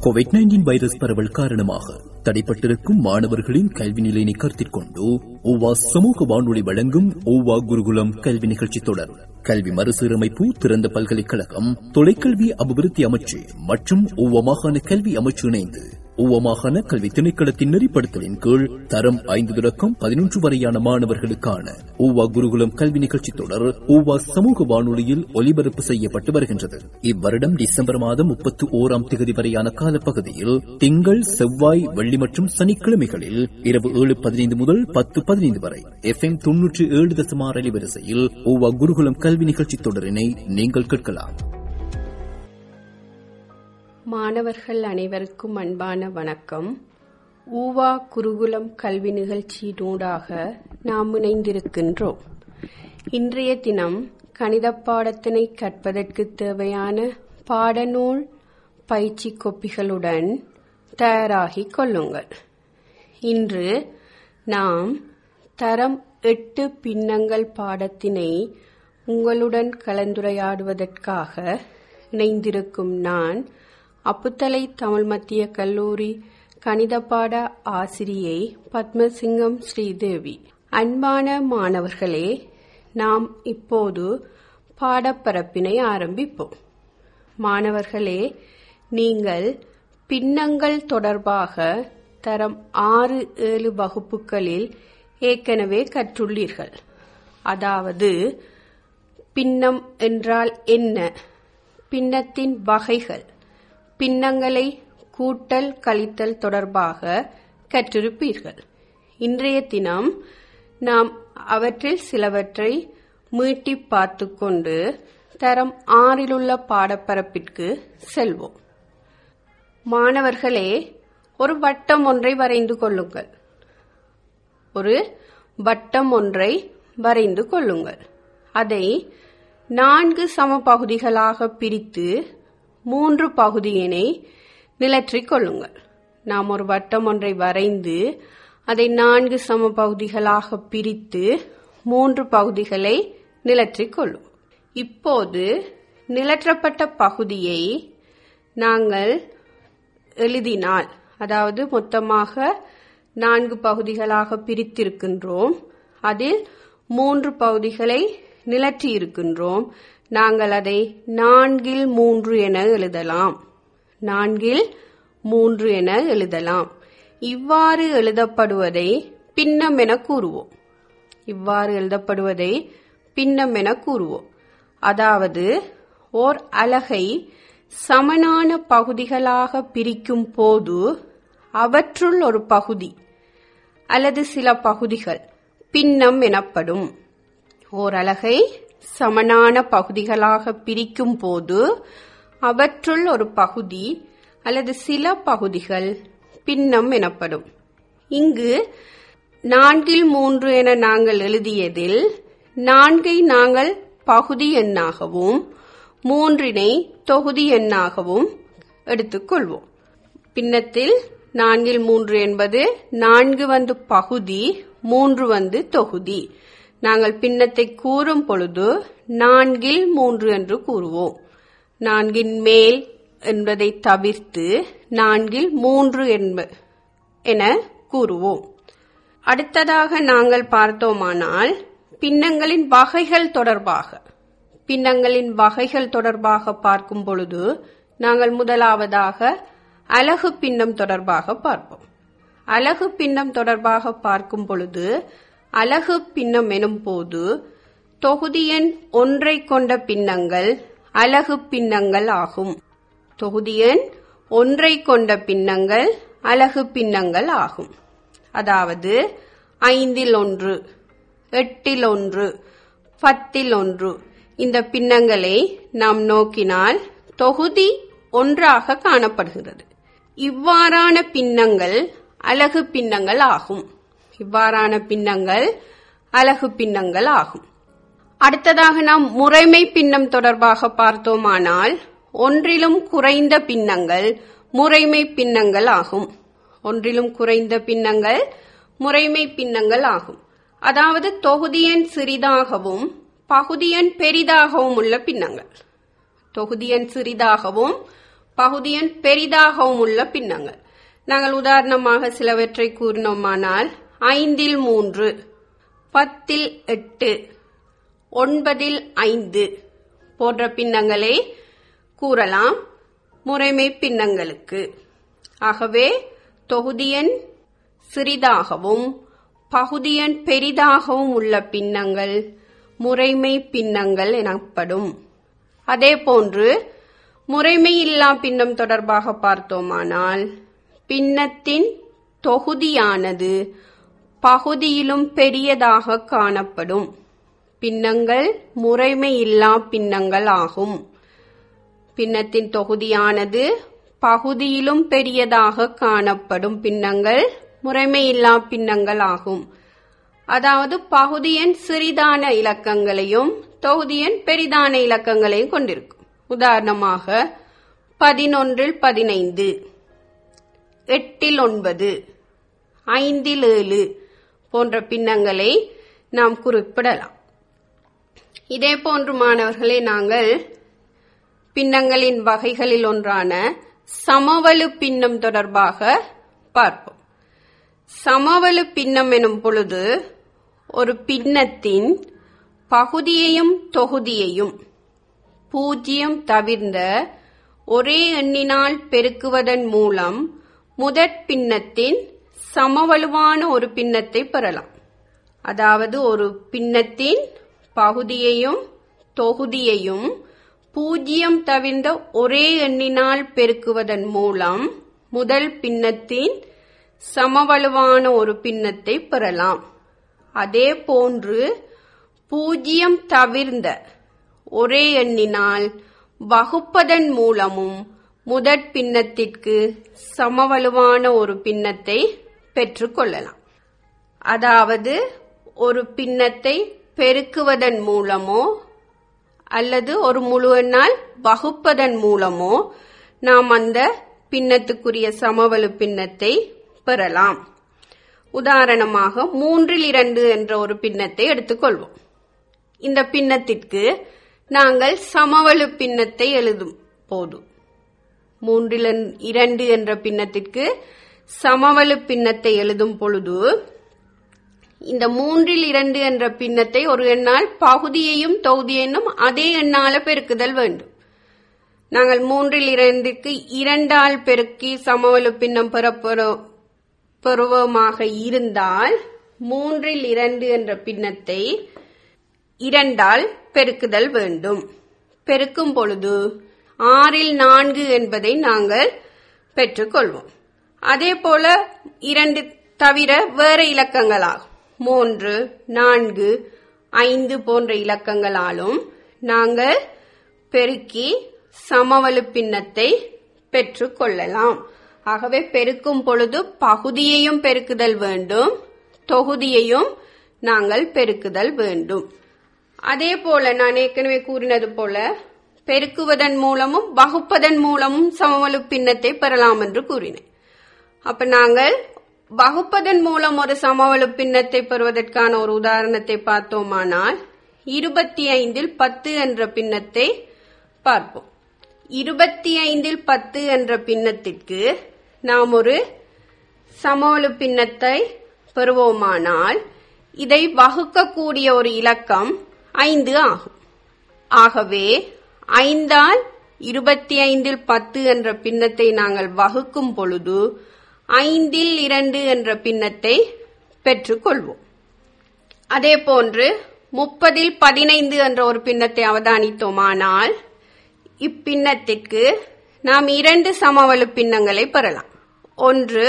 Covid nineteen virus பரவல் காரணமாக தடைப்பட்டிருக்கும் மாணவர்களின் கல்வி நிலையினை கருத்தில் கொண்டு ஓவா சமூக வானொலி வழங்கும் ஓவா குருகுலம் கல்வி நிகழ்ச்சி தொடர் கல்வி மறுசீரமைப்பு திறந்த பல்கலைக்கழகம் தொலைக்கல்வி அபிவிருத்தி அமைச்சு மற்றும் ஓவா மாகாண கல்வி அமைச்சு இணைந்து ஓவா மாகாண கல்வி திணைக்களத்தின் நெறிப்படுத்தலின் கீழ் தரம் ஐந்து தொடக்கம் பதினொன்று வரையான மாணவர்களுக்கான ஓவா குருகுலம் கல்வி நிகழ்ச்சி தொடர் ஓவா சமூக வானொலியில் ஒலிபரப்பு செய்யப்பட்டு வருகின்றது இவ்வருடம் டிசம்பர் மாதம் முப்பத்தி ஓராம் தேதி வரையான காலப்பகுதியில் திங்கள் செவ்வாய் வெள்ளி மற்றும் சனிக்கிழமைகளில் இரவு ஏழு பதினைந்து முதல் பத்து பதினைந்து வரை எஃப் எம் தொன்னூற்றி ஏழு தசமார் அலைவரிசையில் ஓவா குருகுலம் கல்வி நிகழ்ச்சி தொடரினை நீங்கள் கேட்கலாம் மாணவர்கள் அனைவருக்கும் அன்பான வணக்கம் ஊவா குருகுலம் கல்வி நிகழ்ச்சியினூடாக நாம் இணைந்திருக்கின்றோம் இன்றைய தினம் கணித பாடத்தினை கற்பதற்கு தேவையான பாடநூல் பயிற்சி கொப்பிகளுடன் தயாராகிக் கொள்ளுங்கள் இன்று நாம் தரம் எட்டு பின்னங்கள் பாடத்தினை உங்களுடன் கலந்துரையாடுவதற்காக இணைந்திருக்கும் நான் அப்புத்தலை தமிழ் மத்திய கல்லூரி கணித பாட ஆசிரியை பத்மசிங்கம் ஸ்ரீதேவி அன்பான மாணவர்களே நாம் இப்போது பாடப்பரப்பினை ஆரம்பிப்போம் மாணவர்களே நீங்கள் பின்னங்கள் தொடர்பாக தரம் ஆறு ஏழு வகுப்புகளில் ஏற்கனவே கற்றுள்ளீர்கள் அதாவது பின்னம் என்றால் என்ன பின்னத்தின் வகைகள் பின்னங்களை கூட்டல் கழித்தல் தொடர்பாக கற்றிருப்பீர்கள் இன்றைய தினம் நாம் அவற்றில் சிலவற்றை மீட்டி பார்த்துக்கொண்டு தரம் ஆறிலுள்ள பாடப்பரப்பிற்கு செல்வோம் மாணவர்களே ஒரு வட்டம் ஒன்றை வரைந்து கொள்ளுங்கள் ஒரு வட்டம் ஒன்றை வரைந்து கொள்ளுங்கள் அதை நான்கு சம பகுதிகளாக பிரித்து மூன்று பகுதியினை நிலற்றிக் கொள்ளுங்கள் நாம் ஒரு வட்டம் ஒன்றை வரைந்து அதை நான்கு சம பகுதிகளாக பிரித்து மூன்று பகுதிகளை நிலற்றிக் கொள்ளும் இப்போது நிலற்றப்பட்ட பகுதியை நாங்கள் எழுதினால் அதாவது மொத்தமாக நான்கு பகுதிகளாக பிரித்திருக்கின்றோம் அதில் மூன்று பகுதிகளை நிலற்றி இருக்கின்றோம் நாங்கள் அதை நான்கில் மூன்று என எழுதலாம் நான்கில் மூன்று என எழுதலாம் இவ்வாறு எழுதப்படுவதை பின்னம் என கூறுவோம் இவ்வாறு எழுதப்படுவதை பின்னம் என கூறுவோம் அதாவது ஓர் அலகை சமனான பகுதிகளாக பிரிக்கும் போது அவற்றுள் ஒரு பகுதி அல்லது சில பகுதிகள் பின்னம் எனப்படும் ஓர் அலகை சமனான பகுதிகளாக பிரிக்கும் போது அவற்றுள் ஒரு பகுதி அல்லது சில பகுதிகள் பின்னம் எனப்படும் இங்கு நான்கில் மூன்று என நாங்கள் எழுதியதில் நான்கை நாங்கள் பகுதி எண்ணாகவும் மூன்றினை தொகுதி எண்ணாகவும் எடுத்துக்கொள்வோம் பின்னத்தில் நான்கில் மூன்று என்பது நான்கு வந்து பகுதி மூன்று வந்து தொகுதி நாங்கள் பின்னத்தை கூறும் பொழுது நான்கில் மூன்று என்று கூறுவோம் நான்கின் மேல் என்பதை தவிர்த்து நான்கில் மூன்று என்ப என கூறுவோம் அடுத்ததாக நாங்கள் பார்த்தோமானால் பின்னங்களின் வகைகள் தொடர்பாக பின்னங்களின் வகைகள் தொடர்பாக பார்க்கும் பொழுது நாங்கள் முதலாவதாக அலகு பின்னம் தொடர்பாக பார்ப்போம் அலகு பின்னம் தொடர்பாக பார்க்கும் பொழுது அலகு பின்னம் எனும் போது தொகுதி எண் ஒன்றை கொண்ட பின்னங்கள் அலகு பின்னங்கள் ஆகும் தொகுதி எண் ஒன்றை கொண்ட பின்னங்கள் அலகு பின்னங்கள் ஆகும் அதாவது ஐந்தில் ஒன்று எட்டில் ஒன்று பத்தில் ஒன்று இந்த பின்னங்களை நாம் நோக்கினால் தொகுதி ஒன்றாக காணப்படுகிறது இவ்வாறான பின்னங்கள் அலகு பின்னங்கள் ஆகும் இவ்வாறான பின்னங்கள் அலகு பின்னங்கள் ஆகும் அடுத்ததாக நாம் முறைமை பின்னம் தொடர்பாக பார்த்தோமானால் ஒன்றிலும் குறைந்த பின்னங்கள் முறைமை பின்னங்கள் ஆகும் ஒன்றிலும் குறைந்த பின்னங்கள் முறைமை பின்னங்கள் ஆகும் அதாவது தொகுதியன் சிறிதாகவும் பகுதியன் பெரிதாகவும் உள்ள பின்னங்கள் தொகுதியன் சிறிதாகவும் பகுதியின் பெரிதாகவும் உள்ள பின்னங்கள் நாங்கள் உதாரணமாக சிலவற்றை கூறினோமானால் ஐந்தில் மூன்று பத்தில் எட்டு ஒன்பதில் ஐந்து போன்ற பின்னங்களை கூறலாம் முறைமை பின்னங்களுக்கு ஆகவே தொகுதியன் சிறிதாகவும் பகுதியன் பெரிதாகவும் உள்ள பின்னங்கள் முறைமை பின்னங்கள் எனப்படும் அதேபோன்று முறைமை இல்லா பின்னம் தொடர்பாக பார்த்தோமானால் பின்னத்தின் தொகுதியானது பகுதியிலும் பெரியதாக காணப்படும் பின்னங்கள் முறைமை இல்லா பின்னங்கள் ஆகும் பின்னத்தின் தொகுதியானது பகுதியிலும் பெரியதாக காணப்படும் பின்னங்கள் முறைமையில்லா பின்னங்கள் ஆகும் அதாவது பகுதியன் சிறிதான இலக்கங்களையும் தொகுதியன் பெரிதான இலக்கங்களையும் கொண்டிருக்கும் உதாரணமாக பதினொன்றில் பதினைந்து எட்டில் ஒன்பது ஐந்தில் ஏழு போன்ற பின்னங்களை நாம் குறிப்பிடலாம் இதே போன்று மாணவர்களே நாங்கள் பின்னங்களின் வகைகளில் ஒன்றான சமவலு பின்னம் தொடர்பாக பார்ப்போம் சமவலு பின்னம் எனும் பொழுது ஒரு பின்னத்தின் பகுதியையும் தொகுதியையும் பூஜ்ஜியம் தவிர்ந்த ஒரே எண்ணினால் பெருக்குவதன் மூலம் முதற் பின்னத்தின் சமவலுவான ஒரு பின்னத்தை பெறலாம் அதாவது ஒரு பின்னத்தின் பகுதியையும் தொகுதியையும் பூஜ்ஜியம் தவிர்ந்த ஒரே எண்ணினால் பெருக்குவதன் மூலம் முதல் பின்னத்தின் சமவலுவான ஒரு பின்னத்தை பெறலாம் அதே போன்று பூஜ்ஜியம் தவிர்ந்த ஒரே எண்ணினால் வகுப்பதன் மூலமும் முதற் பின்னத்திற்கு சமவலுவான ஒரு பின்னத்தை பெற்றுக்கொள்ளலாம் அதாவது ஒரு பின்னத்தை பெருக்குவதன் மூலமோ அல்லது ஒரு முழு எண்ணால் வகுப்பதன் மூலமோ நாம் அந்த பின்னத்துக்குரிய சமவலு பின்னத்தை பெறலாம் உதாரணமாக மூன்றில் இரண்டு என்ற ஒரு பின்னத்தை எடுத்துக்கொள்வோம் இந்த பின்னத்திற்கு நாங்கள் சமவலு பின்னத்தை எழுதும் போது மூன்றில் இரண்டு என்ற பின்னத்திற்கு சமவலு பின்னத்தை எழுதும் பொழுது இந்த மூன்றில் இரண்டு என்ற பின்னத்தை ஒரு எண்ணால் பகுதியையும் தொகுதியையும் அதே எண்ணால பெருக்குதல் வேண்டும் நாங்கள் மூன்றில் இரண்டுக்கு இரண்டால் பெருக்கி சமவலு பின்னம் பெறப்பெறும் பெறுவோமாக இருந்தால் மூன்றில் இரண்டு என்ற பின்னத்தை இரண்டால் பெருக்குதல் வேண்டும் பெருக்கும் பொழுது ஆறில் நான்கு என்பதை நாங்கள் பெற்றுக்கொள்வோம் அதே போல இரண்டு தவிர வேற இலக்கங்களாகும் மூன்று நான்கு ஐந்து போன்ற இலக்கங்களாலும் நாங்கள் பெருக்கி சமவலு பின்னத்தை பெற்றுக்கொள்ளலாம் ஆகவே பெருக்கும் பொழுது பகுதியையும் பெருக்குதல் வேண்டும் தொகுதியையும் நாங்கள் பெருக்குதல் வேண்டும் அதே போல நான் ஏற்கனவே கூறினது போல பெருக்குவதன் மூலமும் வகுப்பதன் மூலமும் சமவலு பின்னத்தை பெறலாம் என்று கூறினேன் அப்ப நாங்கள் வகுப்பதன் மூலம் ஒரு சமவலு பின்னத்தை பெறுவதற்கான ஒரு உதாரணத்தை பார்த்தோமானால் இருபத்தி ஐந்தில் பத்து என்ற பின்னத்தை பார்ப்போம் இருபத்தி ஐந்தில் பத்து என்ற பின்னத்திற்கு நாம் ஒரு சமவலு பின்னத்தை பெறுவோமானால் இதை வகுக்கக்கூடிய ஒரு இலக்கம் ஐந்து ஆகும் ஆகவே ஐந்தால் இருபத்தி ஐந்தில் பத்து என்ற பின்னத்தை நாங்கள் வகுக்கும் பொழுது ஐந்தில் இரண்டு என்ற பின்னத்தை பெற்றுக்கொள்வோம் அதே போன்று முப்பதில் பதினைந்து என்ற ஒரு பின்னத்தை அவதானித்தோமானால் இப்பின்னத்திற்கு நாம் இரண்டு சமவலு பின்னங்களை பெறலாம் ஒன்று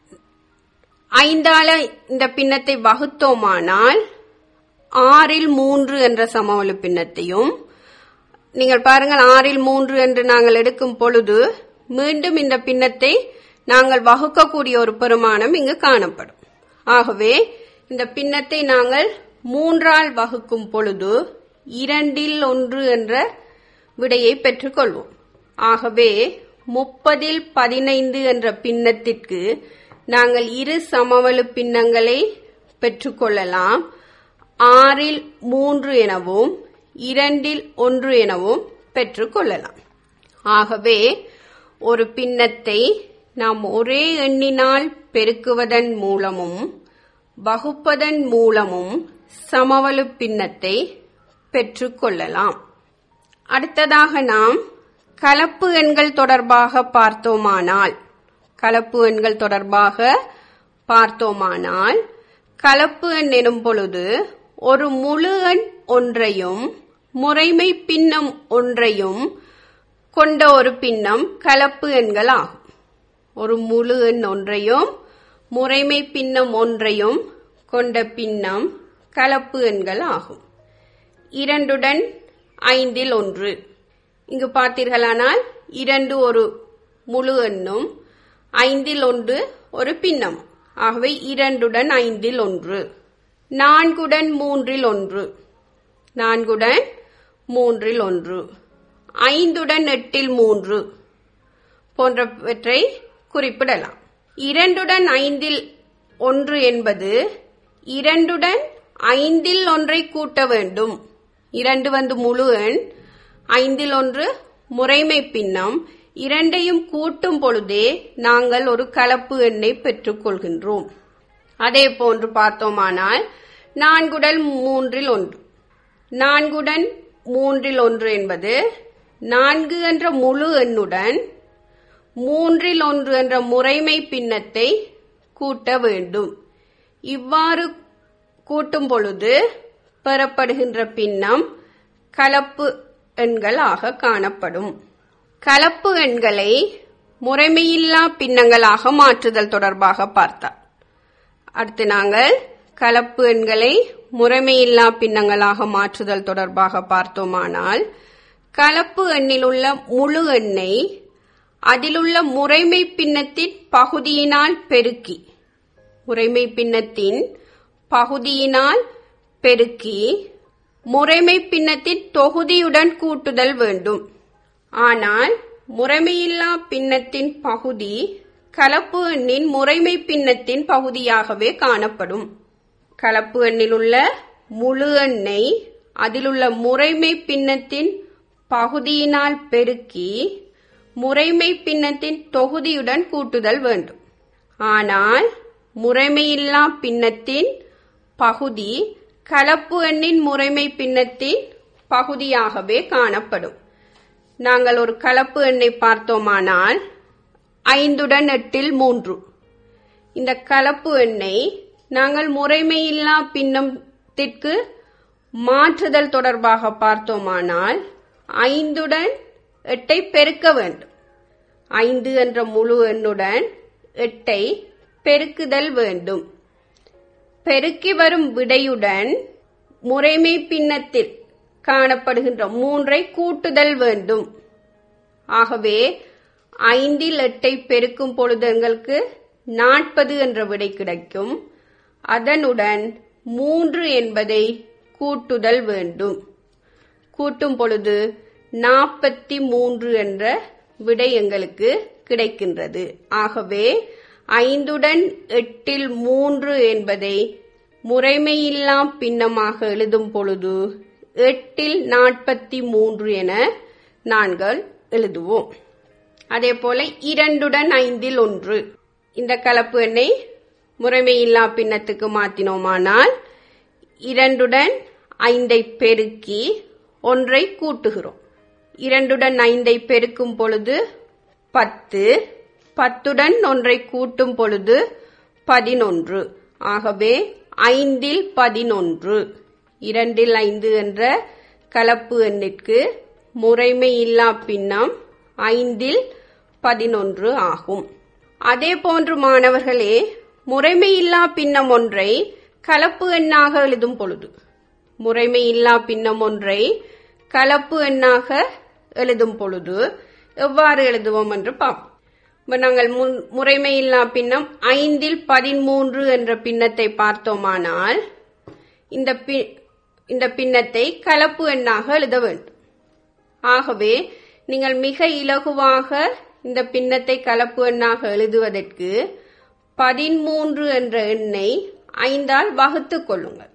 ஐந்தால இந்த பின்னத்தை வகுத்தோமானால் ஆறில் மூன்று என்ற சமவலு பின்னத்தையும் நீங்கள் பாருங்கள் ஆறில் மூன்று என்று நாங்கள் எடுக்கும் பொழுது மீண்டும் இந்த பின்னத்தை நாங்கள் வகுக்கக்கூடிய ஒரு பெருமானம் இங்கு காணப்படும் ஆகவே இந்த பின்னத்தை நாங்கள் மூன்றால் வகுக்கும் பொழுது இரண்டில் ஒன்று என்ற விடையை பெற்றுக்கொள்வோம் ஆகவே முப்பதில் பதினைந்து என்ற பின்னத்திற்கு நாங்கள் இரு சமவலு பின்னங்களை பெற்றுக்கொள்ளலாம் ஆறில் மூன்று எனவும் இரண்டில் ஒன்று எனவும் பெற்றுக்கொள்ளலாம் ஆகவே ஒரு பின்னத்தை நாம் ஒரே எண்ணினால் பெருக்குவதன் மூலமும் வகுப்பதன் மூலமும் சமவலு பின்னத்தை பெற்றுக்கொள்ளலாம் அடுத்ததாக நாம் கலப்பு எண்கள் தொடர்பாக பார்த்தோமானால் கலப்பு எண்கள் தொடர்பாக பார்த்தோமானால் கலப்பு எண் எனும் பொழுது ஒரு முழு எண் ஒன்றையும் முறைமை பின்னம் ஒன்றையும் கொண்ட ஒரு பின்னம் கலப்பு எண்கள் ஆகும் ஒரு முழு எண் ஒன்றையும் முறைமை பின்னம் ஒன்றையும் கொண்ட பின்னம் கலப்பு எண்கள் ஆகும் இரண்டுடன் ஐந்தில் ஒன்று இங்கு பார்த்தீர்களானால் இரண்டு ஒரு முழு எண்ணும் ஐந்தில் ஒன்று ஒரு பின்னம் ஆகவே இரண்டுடன் ஐந்தில் ஒன்று நான்குடன் மூன்றில் ஒன்று நான்குடன் மூன்றில் ஒன்று ஐந்துடன் எட்டில் மூன்று போன்றவற்றை குறிப்பிடலாம் இரண்டுடன் ஐந்தில் ஒன்று என்பது இரண்டுடன் ஐந்தில் ஒன்றை கூட்ட வேண்டும் இரண்டு வந்து முழு எண் ஐந்தில் ஒன்று முறைமை பின்னம் இரண்டையும் கூட்டும் பொழுதே நாங்கள் ஒரு கலப்பு எண்ணை பெற்றுக்கொள்கின்றோம் அதே போன்று பார்த்தோமானால் நான்குடன் மூன்றில் ஒன்று நான்குடன் மூன்றில் ஒன்று என்பது நான்கு என்ற முழு எண்ணுடன் மூன்றில் ஒன்று என்ற முறைமை பின்னத்தை கூட்ட வேண்டும் இவ்வாறு கூட்டும் பொழுது பெறப்படுகின்ற பின்னம் கலப்பு எண்களாக காணப்படும் கலப்பு எண்களை முறைமையில்லா பின்னங்களாக மாற்றுதல் தொடர்பாக பார்த்தார் அடுத்து நாங்கள் கலப்பு எண்களை முறைமையில்லா பின்னங்களாக மாற்றுதல் தொடர்பாக பார்த்தோமானால் கலப்பு எண்ணில் உள்ள முழு எண்ணை அதிலுள்ள முறைமை பின்னத்தின் பகுதியினால் பெருக்கி முறைமை பின்னத்தின் பகுதியினால் பெருக்கி முறைமை பின்னத்தின் தொகுதியுடன் கூட்டுதல் வேண்டும் ஆனால் முறைமையில்லா பின்னத்தின் பகுதி கலப்பு எண்ணின் முறைமை பின்னத்தின் பகுதியாகவே காணப்படும் கலப்பு எண்ணில் உள்ள முழு எண்ணை அதிலுள்ள முறைமை பின்னத்தின் பகுதியினால் பெருக்கி முறைமை பின்னத்தின் தொகுதியுடன் கூட்டுதல் வேண்டும் ஆனால் முறைமையில்லா பின்னத்தின் பகுதி கலப்பு எண்ணின் முறைமை பின்னத்தின் பகுதியாகவே காணப்படும் நாங்கள் ஒரு கலப்பு எண்ணை பார்த்தோமானால் ஐந்துடன் எட்டில் மூன்று இந்த கலப்பு எண்ணை நாங்கள் முறைமையில்லா பின்னத்திற்கு மாற்றுதல் தொடர்பாக பார்த்தோமானால் ஐந்துடன் எட்டை பெருக்க வேண்டும் ஐந்து என்ற முழு எண்ணுடன் எட்டை பெருக்குதல் வேண்டும் பெருக்கி வரும் விடையுடன் முறைமை பின்னத்தில் காணப்படுகின்ற மூன்றை கூட்டுதல் வேண்டும் ஆகவே ஐந்தில் எட்டை பெருக்கும் பொழுது எங்களுக்கு நாற்பது என்ற விடை கிடைக்கும் அதனுடன் மூன்று என்பதை கூட்டுதல் வேண்டும் கூட்டும் பொழுது நாற்பத்தி மூன்று என்ற விடை எங்களுக்கு கிடைக்கின்றது ஆகவே ஐந்துடன் எட்டில் மூன்று என்பதை முறைமையில்லா பின்னமாக எழுதும் பொழுது எட்டில் நாற்பத்தி மூன்று என நாங்கள் எழுதுவோம் அதே போல இரண்டுடன் ஐந்தில் ஒன்று இந்த கலப்பு எண்ணை முறைமையில்லா பின்னத்துக்கு மாத்தினோமானால் இரண்டுடன் ஐந்தை பெருக்கி ஒன்றை கூட்டுகிறோம் இரண்டுடன் ஐந்தை பெருக்கும் பொழுது பத்து பத்துடன் ஒன்றை கூட்டும் பொழுது பதினொன்று ஆகவே ஐந்தில் பதினொன்று இரண்டில் ஐந்து என்ற கலப்பு எண்ணிற்கு முறைமை இல்லா பின்னம் ஐந்தில் பதினொன்று ஆகும் அதே போன்று மாணவர்களே முறைமையில்லா பின்னம் ஒன்றை கலப்பு எண்ணாக எழுதும் பொழுது முறைமையில்லா பின்னம் ஒன்றை கலப்பு எண்ணாக எழுதும் பொழுது எவ்வாறு எழுதுவோம் என்று பார்ப்போம் இப்ப நாங்கள் முன்- முறைமையில்லா பின்னம் ஐந்தில் பதிமூன்று என்ற பின்னத்தை பார்த்தோமானால் இந்த பி- இந்த பின்னத்தை கலப்பு எண்ணாக எழுத வேண்டும் ஆகவே நீங்கள் மிக இலகுவாக இந்த பின்னத்தை கலப்பு எண்ணாக எழுதுவதற்கு பதிமூன்று என்ற எண்ணை ஐந்தால் வகுத்துக் கொள்ளுங்கள்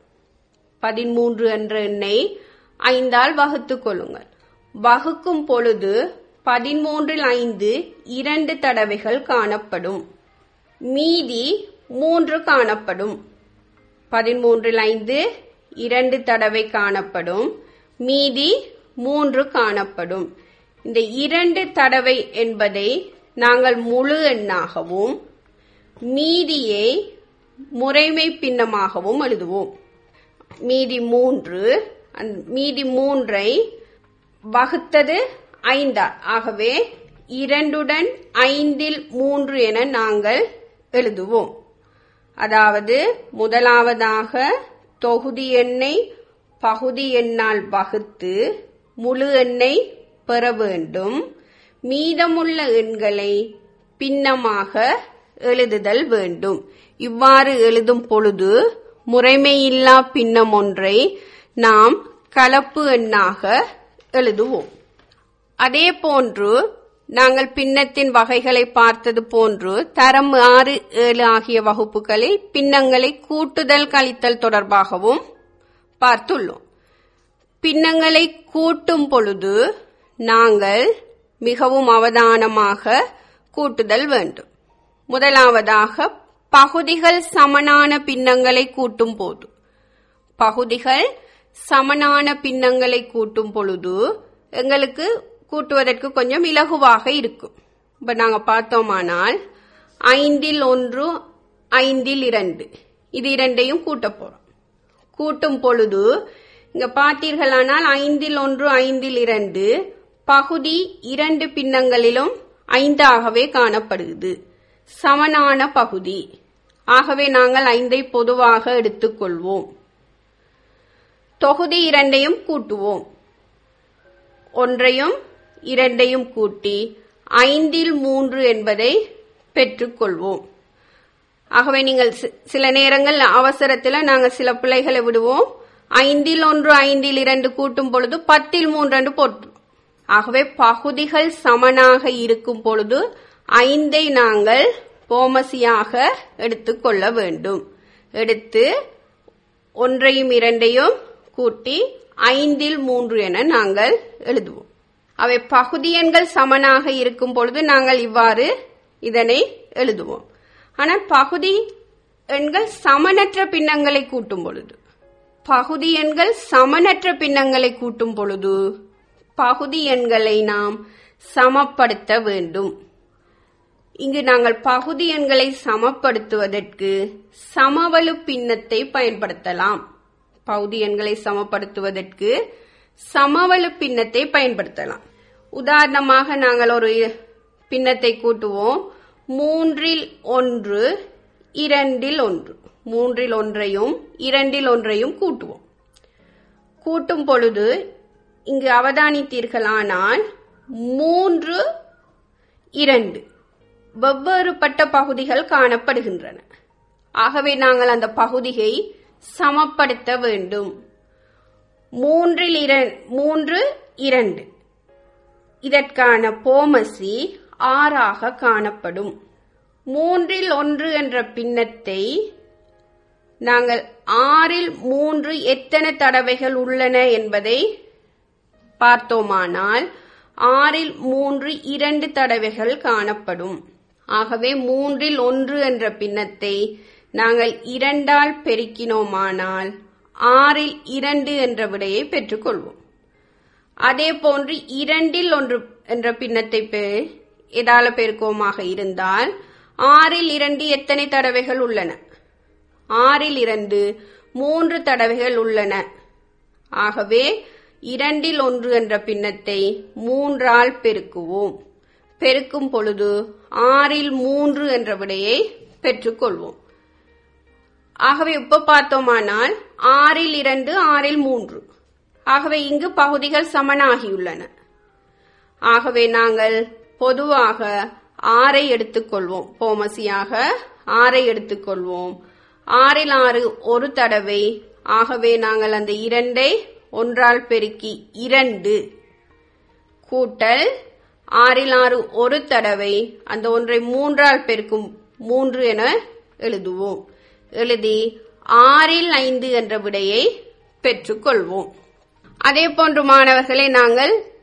பதிமூன்று என்ற எண்ணை ஐந்தால் வகுத்துக் கொள்ளுங்கள் வகுக்கும் பொழுது பதிமூன்றில் ஐந்து இரண்டு தடவைகள் காணப்படும் மீதி மூன்று காணப்படும் பதிமூன்றில் ஐந்து இரண்டு தடவை காணப்படும் மீதி மூன்று காணப்படும் இந்த இரண்டு தடவை என்பதை நாங்கள் முழு எண்ணாகவும் மீதியை முறைமை பின்னமாகவும் எழுதுவோம் மீதி மூன்று அந்த மீதி மூன்றை வகுத்தது ஐந்தார் ஆகவே இரண்டுடன் ஐந்தில் மூன்று என நாங்கள் எழுதுவோம் அதாவது முதலாவதாக தொகுதி எண்ணை பகுதி எண்ணால் வகுத்து முழு எண்ணை பெற வேண்டும் மீதமுள்ள எண்களை பின்னமாக எழுதுதல் வேண்டும் இவ்வாறு எழுதும் பொழுது முறைமையில்லா பின்னம் ஒன்றை நாம் கலப்பு எண்ணாக எழுதுவோம் அதே போன்று நாங்கள் பின்னத்தின் வகைகளை பார்த்தது போன்று தரம் ஆறு ஏழு ஆகிய வகுப்புகளில் பின்னங்களை கூட்டுதல் கழித்தல் தொடர்பாகவும் பார்த்துள்ளோம் பின்னங்களை கூட்டும் பொழுது நாங்கள் மிகவும் அவதானமாக கூட்டுதல் வேண்டும் முதலாவதாக பகுதிகள் சமனான பின்னங்களை கூட்டும் போது பகுதிகள் சமனான பின்னங்களை கூட்டும் பொழுது எங்களுக்கு கூட்டுவதற்கு கொஞ்சம் இலகுவாக இருக்கும் இப்ப நாங்க பார்த்தோமானால் ஐந்தில் ஒன்று ஐந்தில் இரண்டு இது இரண்டையும் கூட்ட போறோம் கூட்டும் பொழுது இங்க பார்த்தீர்களானால் ஐந்தில் ஒன்று ஐந்தில் இரண்டு பகுதி இரண்டு பின்னங்களிலும் ஐந்தாகவே காணப்படுகிறது சமனான பகுதி ஆகவே நாங்கள் ஐந்தை பொதுவாக எடுத்துக்கொள்வோம் தொகுதி இரண்டையும் கூட்டுவோம் ஒன்றையும் இரண்டையும் கூட்டி ஐந்தில் மூன்று என்பதை பெற்றுக்கொள்வோம் ஆகவே நீங்கள் சி- சில நேரங்கள் அவசரத்தில் நாங்கள் சில பிள்ளைகளை விடுவோம் ஐந்தில் ஒன்று ஐந்தில் இரண்டு கூட்டும் பொழுது பத்தில் மூன்று என்று போட்டு ஆகவே பகுதிகள் சமனாக இருக்கும் பொழுது ஐந்தை நாங்கள் போமசியாக எடுத்துக்கொள்ள வேண்டும் எடுத்து ஒன்றையும் இரண்டையும் கூட்டி ஐந்தில் மூன்று என நாங்கள் எழுதுவோம் அவை பகுதி எண்கள் சமனாக இருக்கும் பொழுது நாங்கள் இவ்வாறு இதனை எழுதுவோம் ஆனால் பகுதி எண்கள் சமனற்ற பின்னங்களை கூட்டும் பொழுது பகுதி எண்கள் சமனற்ற பின்னங்களை கூட்டும் பொழுது பகுதி எண்களை நாம் சமப்படுத்த வேண்டும் இங்கு நாங்கள் பகுதி எண்களை சமப்படுத்துவதற்கு சமவலு பின்னத்தை பயன்படுத்தலாம் பகுதி எண்களை சமப்படுத்துவதற்கு சமவலு பின்னத்தை பயன்படுத்தலாம் உதாரணமாக நாங்கள் ஒரு பின்னத்தை கூட்டுவோம் மூன்றில் ஒன்று இரண்டில் ஒன்று மூன்றில் ஒன்றையும் இரண்டில் ஒன்றையும் கூட்டுவோம் கூட்டும் பொழுது இங்கு அவதானித்தீர்களானால் மூன்று இரண்டு வெவ்வேறுபட்ட பகுதிகள் காணப்படுகின்றன ஆகவே நாங்கள் அந்த பகுதியை சமப்படுத்த வேண்டும் மூன்றில் இரண்- மூன்று இரண்டு இதற்கான போமசி ஆறாக காணப்படும் மூன்றில் ஒன்று என்ற பின்னத்தை நாங்கள் ஆறில் மூன்று எத்தனை தடவைகள் உள்ளன என்பதை பார்த்தோமானால் ஆறில் மூன்று இரண்டு தடவைகள் காணப்படும் ஆகவே மூன்றில் ஒன்று என்ற பின்னத்தை நாங்கள் இரண்டால் பெருக்கினோமானால் ஆறில் இரண்டு என்ற விடையை பெற்றுக்கொள்வோம் அதே போன்று இரண்டில் ஒன்று என்ற பின்னத்தை பெ- எதால பெருக்கோமாக இருந்தால் ஆறில் இரண்டு எத்தனை தடவைகள் உள்ளன ஆறில் இரண்டு மூன்று தடவைகள் உள்ளன ஆகவே இரண்டில் ஒன்று என்ற பின்னத்தை மூன்றால் பெருக்குவோம் பெருக்கும் பொழுது ஆறில் மூன்று என்ற விடையை பெற்றுக்கொள்வோம் ஆகவே இப்ப பார்த்தோமானால் ஆறில் இரண்டு ஆறில் மூன்று ஆகவே இங்கு பகுதிகள் சமனாகியுள்ளன ஆகவே நாங்கள் பொதுவாக ஆறை எடுத்துக்கொள்வோம் போமசியாக ஆறை எடுத்துக்கொள்வோம் ஆறில் ஆறு ஒரு தடவை ஆகவே நாங்கள் அந்த இரண்டை ஒன்றால் பெருக்கி இரண்டு கூட்டல் ஆறில் ஆறு ஒரு தடவை அந்த ஒன்றை மூன்றால் பெருக்கும் மூன்று என எழுதுவோம் எழுதி ஆறில் ஐந்து என்ற விடையை பெற்றுக்கொள்வோம் அதே போன்று மாணவர்களை நாங்கள்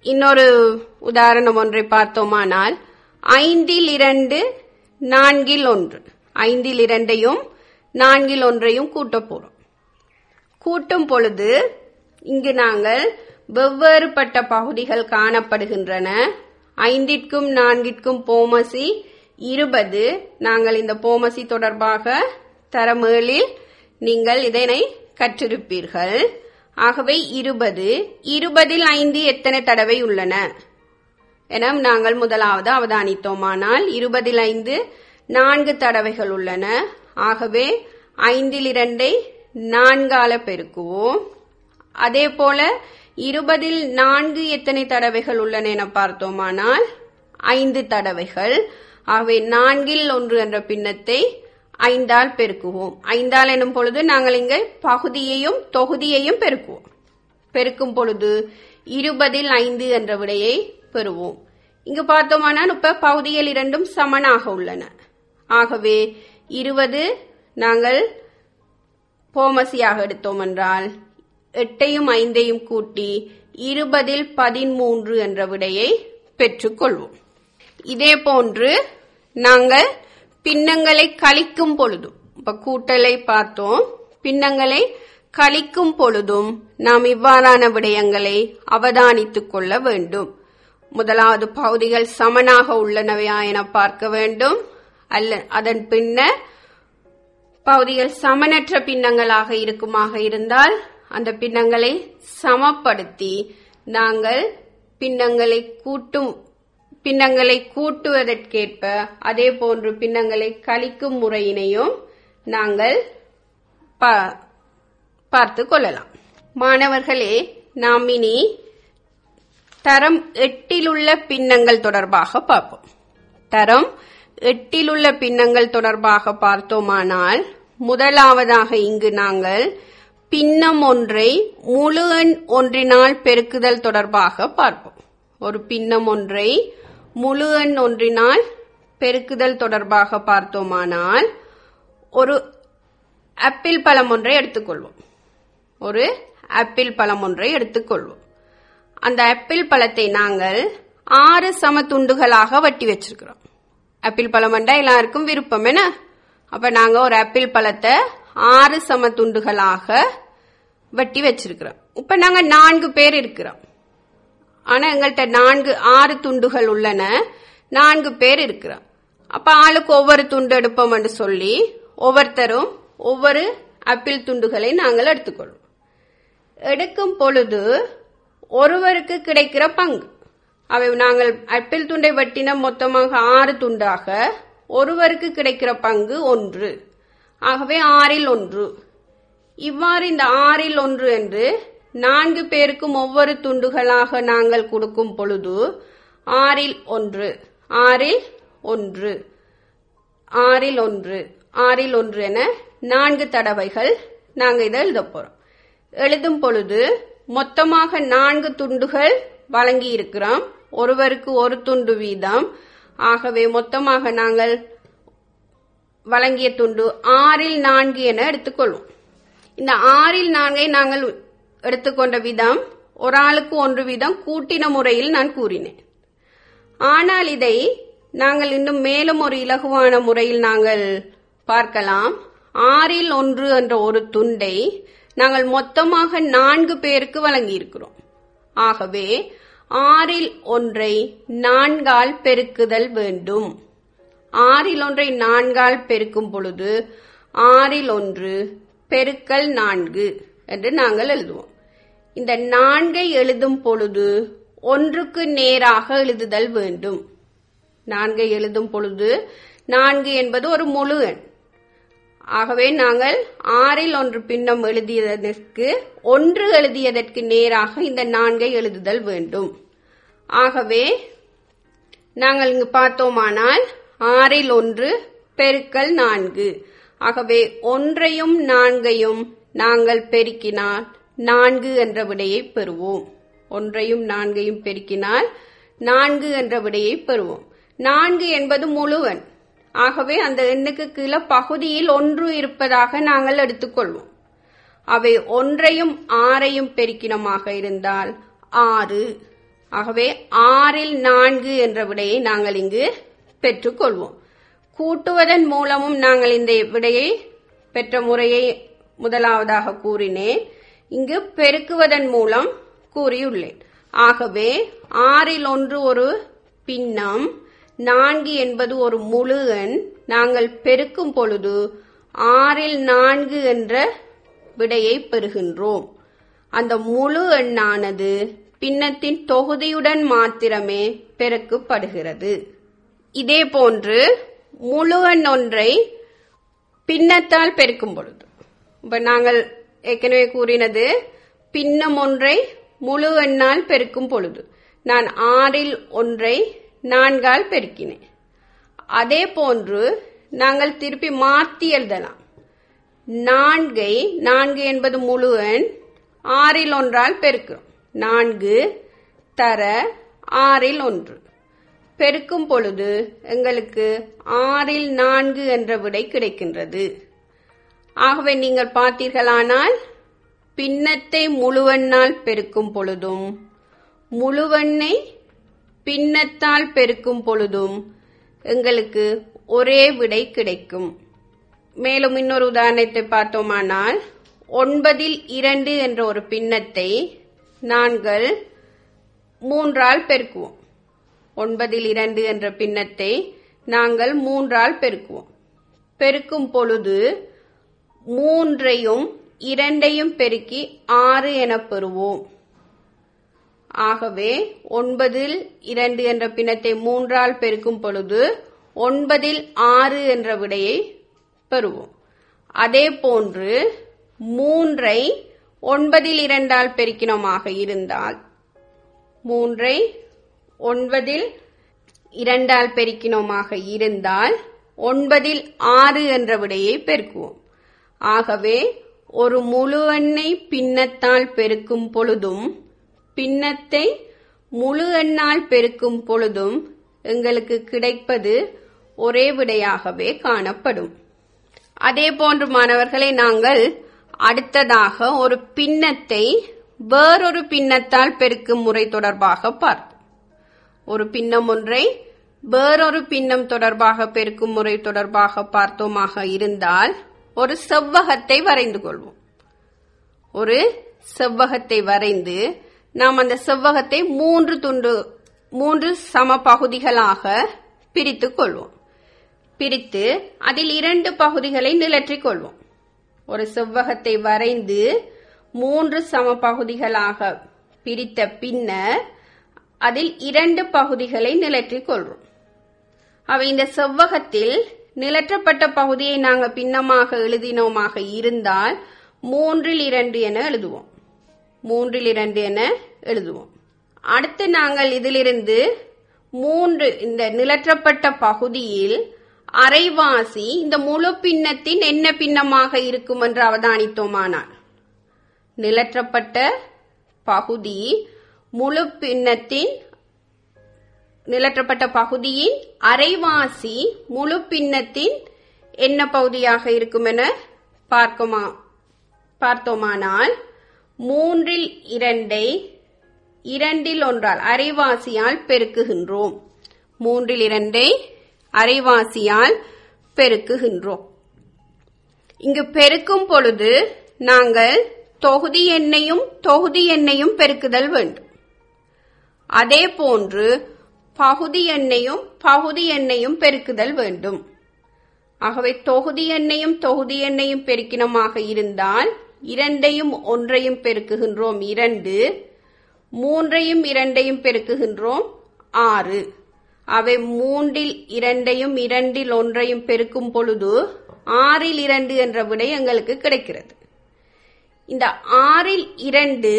இன்னொரு உதாரணம் ஒன்றை பார்த்தோமானால் ஐந்தில் இரண்டு நான்கில் ஒன்று ஐந்தில் இரண்டையும் நான்கில் ஒன்றையும் கூட்டப் போறோம் கூட்டும் பொழுது இங்கு நாங்கள் வெவ்வேறுபட்ட பகுதிகள் காணப்படுகின்றன ஐந்திற்கும் நான்கிற்கும் போமசி இருபது நாங்கள் இந்த போமசி தொடர்பாக தரமேளில் நீங்கள் இதனை கற்றிருப்பீர்கள் ஆகவே இருபது இருபதில் ஐந்து எத்தனை தடவை உள்ளன என நாங்கள் முதலாவது அவதானித்தோமானால் இருபதில் ஐந்து நான்கு தடவைகள் உள்ளன ஆகவே ஐந்தில் இரண்டை நான்கால பெருக்குவோம் அதே போல இருபதில் நான்கு எத்தனை தடவைகள் உள்ளன என பார்த்தோமானால் ஐந்து தடவைகள் ஆகவே நான்கில் ஒன்று என்ற பின்னத்தை ஐந்தால் பெருக்குவோம் ஐந்தால் எனும் பொழுது நாங்கள் இங்கே பகுதியையும் தொகுதியையும் பெருக்குவோம் பெருக்கும் பொழுது இருபதில் ஐந்து என்ற விடையை பெறுவோம் இங்கு பார்த்தோமானால் இப்ப பகுதிகள் இரண்டும் சமனாக உள்ளன ஆகவே இருபது நாங்கள் போமசியாக எடுத்தோம் என்றால் எட்டையும் ஐந்தையும் கூட்டி இருபதில் பதிமூன்று என்ற விடையை பெற்றுக்கொள்வோம் இதே போன்று நாங்கள் பின்னங்களை கழிக்கும் பொழுதும் இப்ப கூட்டலை பார்த்தோம் பின்னங்களை கழிக்கும் பொழுதும் நாம் இவ்வாறான விடயங்களை அவதானித்துக் கொள்ள வேண்டும் முதலாவது பகுதிகள் சமனாக உள்ளனவையா என பார்க்க வேண்டும் அல்ல அதன் பின்னர் பகுதிகள் சமனற்ற பின்னங்களாக இருக்குமாக இருந்தால் அந்த பின்னங்களை சமப்படுத்தி நாங்கள் பின்னங்களை கூட்டும் பின்னங்களை கூட்டுவதற்கேற்ப அதே போன்று பின்னங்களை கழிக்கும் முறையினையும் நாங்கள் பார்த்து கொள்ளலாம் மாணவர்களே நாம் இனி தரம் எட்டிலுள்ள பின்னங்கள் தொடர்பாக பார்ப்போம் தரம் எட்டிலுள்ள பின்னங்கள் தொடர்பாக பார்த்தோமானால் முதலாவதாக இங்கு நாங்கள் பின்னம் ஒன்றை முழு எண் ஒன்றினால் பெருக்குதல் தொடர்பாக பார்ப்போம் ஒரு பின்னம் ஒன்றை முழு எண் ஒன்றினால் பெருக்குதல் தொடர்பாக பார்த்தோமானால் ஒரு ஆப்பிள் பழம் ஒன்றை எடுத்துக்கொள்வோம் ஒரு ஆப்பிள் பழம் ஒன்றை எடுத்துக்கொள்வோம் அந்த ஆப்பிள் பழத்தை நாங்கள் ஆறு சம துண்டுகளாக வட்டி வச்சிருக்கிறோம் ஆப்பிள் பழம் வண்டா எல்லாருக்கும் விருப்பம் என்ன அப்ப நாங்க ஒரு ஆப்பிள் பழத்தை ஆறு சம துண்டுகளாக வெட்டி வச்சிருக்கிறோம் இப்ப நாங்க நான்கு பேர் இருக்கிறோம் ஆனா எங்கள்கிட்ட நான்கு ஆறு துண்டுகள் உள்ளன நான்கு பேர் இருக்கிறோம் அப்ப ஆளுக்கு ஒவ்வொரு துண்டு எடுப்போம் என்று சொல்லி ஒவ்வொருத்தரும் ஒவ்வொரு ஆப்பிள் துண்டுகளை நாங்கள் எடுத்துக்கொள்வோம் எடுக்கும் பொழுது ஒருவருக்கு கிடைக்கிற பங்கு அவை நாங்கள் ஆப்பிள் துண்டை வெட்டின மொத்தமாக ஆறு துண்டாக ஒருவருக்கு கிடைக்கிற பங்கு ஒன்று ஆகவே ஆறில் ஒன்று இவ்வாறு இந்த ஆறில் ஒன்று என்று நான்கு பேருக்கும் ஒவ்வொரு துண்டுகளாக நாங்கள் கொடுக்கும் பொழுது ஆறில் ஒன்று ஆறில் ஒன்று ஆறில் ஒன்று ஆறில் ஒன்று என நான்கு தடவைகள் நாங்கள் இதை எழுத போறோம் எழுதும் பொழுது மொத்தமாக நான்கு துண்டுகள் வழங்கி இருக்கிறோம் ஒருவருக்கு ஒரு துண்டு வீதம் ஆகவே மொத்தமாக நாங்கள் வழங்கிய துண்டு ஆறில் நான்கு என எடுத்துக்கொள்வோம் இந்த ஆறில் நான்கை நாங்கள் எடுத்துக்கொண்ட விதம் ஒரு ஆளுக்கு ஒன்று வீதம் கூட்டின முறையில் நான் கூறினேன் ஆனால் இதை நாங்கள் இன்னும் மேலும் ஒரு இலகுவான முறையில் நாங்கள் பார்க்கலாம் ஆறில் ஒன்று என்ற ஒரு துண்டை நாங்கள் மொத்தமாக நான்கு பேருக்கு வழங்கியிருக்கிறோம் ஆகவே ஆறில் ஒன்றை நான்கால் பெருக்குதல் வேண்டும் ஆறில் ஒன்றை நான்கால் பெருக்கும் பொழுது ஆறில் ஒன்று பெருக்கல் நான்கு என்று நாங்கள் எழுதுவோம் இந்த நான்கை எழுதும் பொழுது ஒன்றுக்கு நேராக எழுதுதல் வேண்டும் நான்கை எழுதும் பொழுது நான்கு என்பது ஒரு முழு எண் ஆகவே நாங்கள் ஆறில் ஒன்று பின்னம் எழுதியதற்கு ஒன்று எழுதியதற்கு நேராக இந்த நான்கை எழுதுதல் வேண்டும் ஆகவே நாங்கள் இங்கு பார்த்தோமானால் ஆறில் ஒன்று பெருக்கல் நான்கு ஆகவே ஒன்றையும் நான்கையும் நாங்கள் பெருக்கினால் நான்கு என்ற விடையை பெறுவோம் ஒன்றையும் நான்கையும் பெருக்கினால் நான்கு என்ற விடையை பெறுவோம் நான்கு என்பது முழுவன் ஆகவே அந்த எண்ணுக்கு கீழே பகுதியில் ஒன்று இருப்பதாக நாங்கள் எடுத்துக்கொள்வோம் அவை ஒன்றையும் ஆறையும் பெருக்கினமாக இருந்தால் ஆறு ஆகவே ஆறில் நான்கு என்ற விடையை நாங்கள் இங்கு பெற்றுக்கொள்வோம் கூட்டுவதன் மூலமும் நாங்கள் இந்த விடையை பெற்ற முறையை முதலாவதாக கூறினேன் இங்கு பெருக்குவதன் மூலம் கூறியுள்ளேன் ஆகவே ஆறில் ஒன்று ஒரு பின்னம் நான்கு என்பது ஒரு முழு எண் நாங்கள் பெருக்கும் பொழுது ஆறில் நான்கு என்ற விடையை பெறுகின்றோம் அந்த முழு எண்ணானது பின்னத்தின் தொகுதியுடன் மாத்திரமே பெருக்கப்படுகிறது இதே போன்று முழு எண் ஒன்றை பின்னத்தால் பெருக்கும் பொழுது இப்ப நாங்கள் ஏற்கனவே கூறினது பின்னம் ஒன்றை முழு எண்ணால் பெருக்கும் பொழுது நான் ஆறில் ஒன்றை நான்கால் பெருக்கினேன் அதே போன்று நாங்கள் திருப்பி மாற்றி எழுதலாம் நான்கை நான்கு என்பது முழு எண் ஆறில் ஒன்றால் பெருக்கிறோம் நான்கு தர ஆறில் ஒன்று பெருக்கும் பொழுது எங்களுக்கு ஆறில் நான்கு என்ற விடை கிடைக்கின்றது ஆகவே நீங்கள் பார்த்தீர்களானால் பின்னத்தை முழுவெண்ணால் பெருக்கும் பொழுதும் முழுவெண்ணை பின்னத்தால் பெருக்கும் பொழுதும் எங்களுக்கு ஒரே விடை கிடைக்கும் மேலும் இன்னொரு உதாரணத்தை பார்த்தோமானால் ஒன்பதில் இரண்டு என்ற ஒரு பின்னத்தை நாங்கள் மூன்றால் பெருக்குவோம் ஒன்பதில் இரண்டு என்ற பின்னத்தை நாங்கள் மூன்றால் பெருக்குவோம் பெருக்கும் பொழுது மூன்றையும் இரண்டையும் பெருக்கி ஆறு என பெறுவோம் ஆகவே ஒன்பதில் இரண்டு என்ற பின்னத்தை மூன்றால் பெருக்கும் பொழுது ஒன்பதில் ஆறு என்ற விடையை பெறுவோம் அதே போன்று மூன்றை ஒன்பதில் இரண்டால் பெருக்கினோமாக இருந்தால் மூன்றை ஒன்பதில் இரண்டால் பெருக்கினோமாக இருந்தால் ஒன்பதில் ஆறு என்ற விடையை பெருக்குவோம் ஆகவே ஒரு முழு எண்ணை பின்னத்தால் பெருக்கும் பொழுதும் பின்னத்தை முழு எண்ணால் பெருக்கும் பொழுதும் எங்களுக்கு கிடைப்பது ஒரே விடையாகவே காணப்படும் அதே போன்று மாணவர்களை நாங்கள் அடுத்ததாக ஒரு பின்னத்தை வேறொரு பின்னத்தால் பெருக்கும் முறை தொடர்பாக பார்ப்போம் ஒரு பின்னம் ஒன்றை வேறொரு பின்னம் தொடர்பாக பெருக்கும் முறை தொடர்பாக பார்த்தோமாக இருந்தால் ஒரு செவ்வகத்தை வரைந்து கொள்வோம் ஒரு செவ்வகத்தை வரைந்து நாம் அந்த செவ்வகத்தை மூன்று துண்டு மூன்று சம பகுதிகளாக பிரித்துக் கொள்வோம் பிரித்து அதில் இரண்டு பகுதிகளை நிலற்றிக் கொள்வோம் ஒரு செவ்வகத்தை வரைந்து மூன்று சம பகுதிகளாக பிரித்த பின்னர் அதில் இரண்டு பகுதிகளை நிலற்றிக் கொள்வோம் அவை இந்த செவ்வகத்தில் நிலற்றப்பட்ட பகுதியை நாங்கள் பின்னமாக எழுதினோமாக இருந்தால் மூன்றில் இரண்டு என எழுதுவோம் மூன்றில் இரண்டு என எழுதுவோம் அடுத்து நாங்கள் இதிலிருந்து மூன்று இந்த நிலற்றப்பட்ட பகுதியில் அரைவாசி இந்த முழு பின்னத்தின் என்ன பின்னமாக இருக்கும் என்று அவதானித்தோமானால் நிலற்றப்பட்ட பகுதி முழு பின்னத்தின் நிலற்றப்பட்ட பகுதியின் அரைவாசி முழு பின்னத்தின் என்ன பகுதியாக இருக்கும் என பார்க்குமா பார்த்தோமானால் மூன்றில் இரண்டை இரண்டில் ஒன்றால் அரைவாசியால் பெருக்குகின்றோம் மூன்றில் இரண்டை அரைவாசியால் பெருக்குகின்றோம் இங்கு பெருக்கும் பொழுது நாங்கள் தொகுதி எண்ணையும் தொகுதி எண்ணையும் பெருக்குதல் வேண்டும் அதே போன்று பகுதி எண்ணையும் பகுதி எண்ணையும் பெருக்குதல் வேண்டும் ஆகவே தொகுதி எண்ணையும் தொகுதி எண்ணையும் பெருக்கினமாக இருந்தால் இரண்டையும் ஒன்றையும் பெருக்குகின்றோம் இரண்டு மூன்றையும் இரண்டையும் பெருக்குகின்றோம் ஆறு அவை மூன்றில் இரண்டையும் இரண்டில் ஒன்றையும் பெருக்கும் பொழுது ஆறில் இரண்டு என்ற விடை எங்களுக்கு கிடைக்கிறது இந்த ஆறில் இரண்டு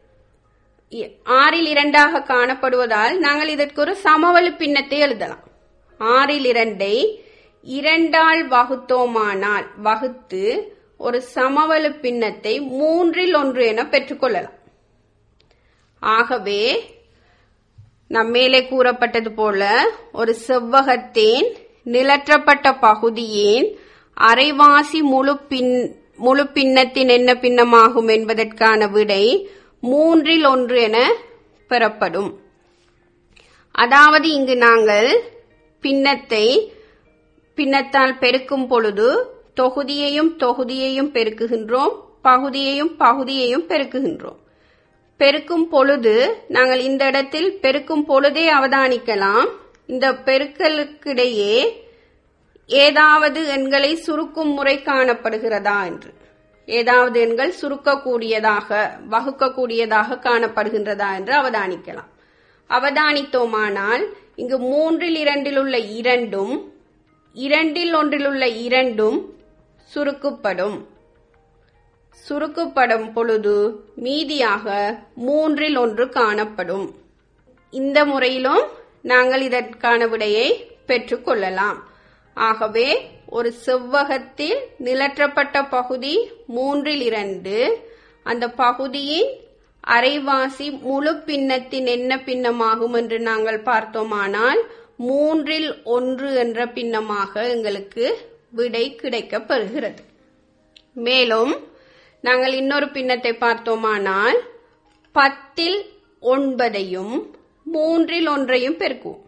இ- ஆறில் இரண்டாக காணப்படுவதால் நாங்கள் இதற்கு ஒரு சமவெளி பின்னத்தை எழுதலாம் ஆறில் இரண்டை இரண்டால் வகுத்தோமானால் வகுத்து ஒரு சமவெளி பின்னத்தை மூன்றில் ஒன்று என பெற்றுக்கொள்ளலாம் ஆகவே நம் மேலே கூறப்பட்டது போல ஒரு செவ்வகத்தின் நிலற்றப்பட்ட பகுதியின் அரைவாசி முழு பின் முழு பின்னத்தின் என்ன பின்னமாகும் என்பதற்கான விடை மூன்றில் ஒன்று என பெறப்படும் அதாவது இங்கு நாங்கள் பின்னத்தை பின்னத்தால் பெருக்கும் பொழுது தொகுதியையும் தொகுதியையும் பெருக்குகின்றோம் பகுதியையும் பகுதியையும் பெருக்குகின்றோம் பெருக்கும் பொழுது நாங்கள் இந்த இடத்தில் பெருக்கும் பொழுதே அவதானிக்கலாம் இந்த பெருக்கலுக்கிடையே ஏதாவது எண்களை சுருக்கும் முறை காணப்படுகிறதா என்று ஏதாவது எண்கள் சுருக்கக்கூடியதாக வகுக்கக்கூடியதாக காணப்படுகின்றதா என்று அவதானிக்கலாம் அவதானித்தோமானால் இங்கு மூன்றில் இரண்டில் உள்ள இரண்டும் இரண்டில் ஒன்றில் உள்ள இரண்டும் சுருக்குப்படும் சுருக்குப்படும் பொழுது மீதியாக மூன்றில் ஒன்று காணப்படும் இந்த முறையிலும் நாங்கள் இதற்கான விடையை பெற்றுக்கொள்ளலாம் ஆகவே ஒரு செவ்வகத்தில் நிலற்றப்பட்ட பகுதி மூன்றில் இரண்டு அந்த பகுதியின் அரைவாசி முழு பின்னத்தின் என்ன பின்னமாகும் என்று நாங்கள் பார்த்தோமானால் மூன்றில் ஒன்று என்ற பின்னமாக எங்களுக்கு விடை கிடைக்கப் பெறுகிறது மேலும் நாங்கள் இன்னொரு பின்னத்தை பார்த்தோமானால் பத்தில் ஒன்பதையும் மூன்றில் ஒன்றையும் பெருக்குவோம்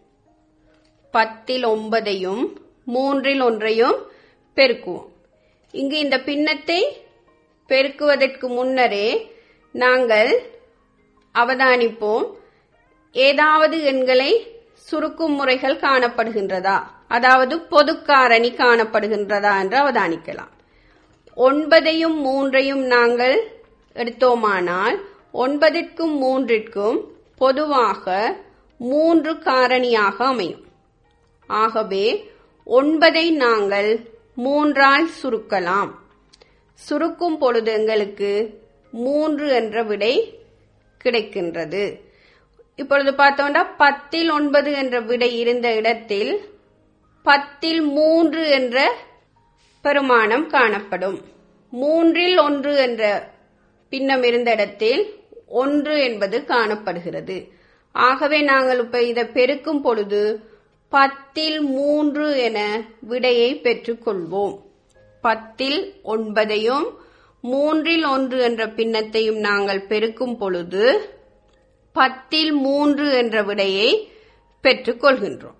பத்தில் ஒன்பதையும் மூன்றில் ஒன்றையும் பெருக்குவோம் இங்கு இந்த பின்னத்தை பெருக்குவதற்கு முன்னரே நாங்கள் அவதானிப்போம் ஏதாவது எண்களை சுருக்கும் முறைகள் காணப்படுகின்றதா அதாவது பொதுக்காரணி காணப்படுகின்றதா என்று அவதானிக்கலாம் ஒன்பதையும் மூன்றையும் நாங்கள் எடுத்தோமானால் ஒன்பதிற்கும் மூன்றிற்கும் பொதுவாக மூன்று காரணியாக அமையும் ஆகவே ஒன்பதை நாங்கள் மூன்றால் சுருக்கலாம் சுருக்கும் பொழுது எங்களுக்கு மூன்று என்ற விடை கிடைக்கின்றது இப்பொழுது பார்த்தோம்னா பத்தில் ஒன்பது என்ற விடை இருந்த இடத்தில் பத்தில் மூன்று என்ற பெருமானம் காணப்படும் மூன்றில் ஒன்று என்ற பின்னம் இருந்த இடத்தில் ஒன்று என்பது காணப்படுகிறது ஆகவே நாங்கள் இப்ப இதை பெருக்கும் பொழுது பத்தில் மூன்று என விடையை பெற்றுக்கொள்வோம் பத்தில் ஒன்பதையும் மூன்றில் ஒன்று என்ற பின்னத்தையும் நாங்கள் பெருக்கும் பொழுது பத்தில் மூன்று என்ற விடையை பெற்றுக்கொள்கின்றோம்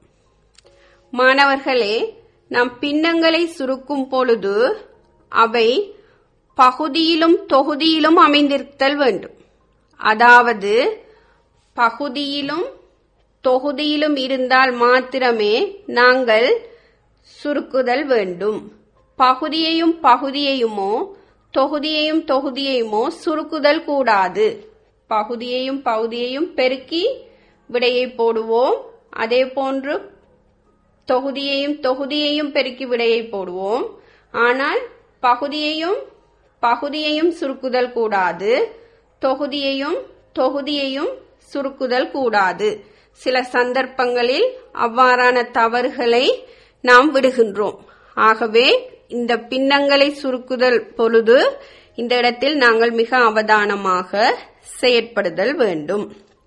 மாணவர்களே நாம் பின்னங்களை சுருக்கும் பொழுது அவை பகுதியிலும் தொகுதியிலும் அமைந்திருத்தல் வேண்டும் அதாவது பகுதியிலும் தொகுதியிலும் இருந்தால் மாத்திரமே நாங்கள் சுருக்குதல் வேண்டும் பகுதியையும் பகுதியையுமோ தொகுதியையும் தொகுதியையுமோ சுருக்குதல் கூடாது பகுதியையும் பகுதியையும் பெருக்கி விடையை போடுவோம் அதே போன்று தொகுதியையும் தொகுதியையும் பெருக்கி விடையை போடுவோம் ஆனால் பகுதியையும் பகுதியையும் சுருக்குதல் கூடாது தொகுதியையும் தொகுதியையும் சுருக்குதல் கூடாது சில சந்தர்ப்பங்களில் அவ்வாறான தவறுகளை நாம் விடுகின்றோம் ஆகவே இந்த பின்னங்களை சுருக்குதல் பொழுது இந்த இடத்தில் நாங்கள் மிக அவதானமாக செயற்படுதல் வேண்டும்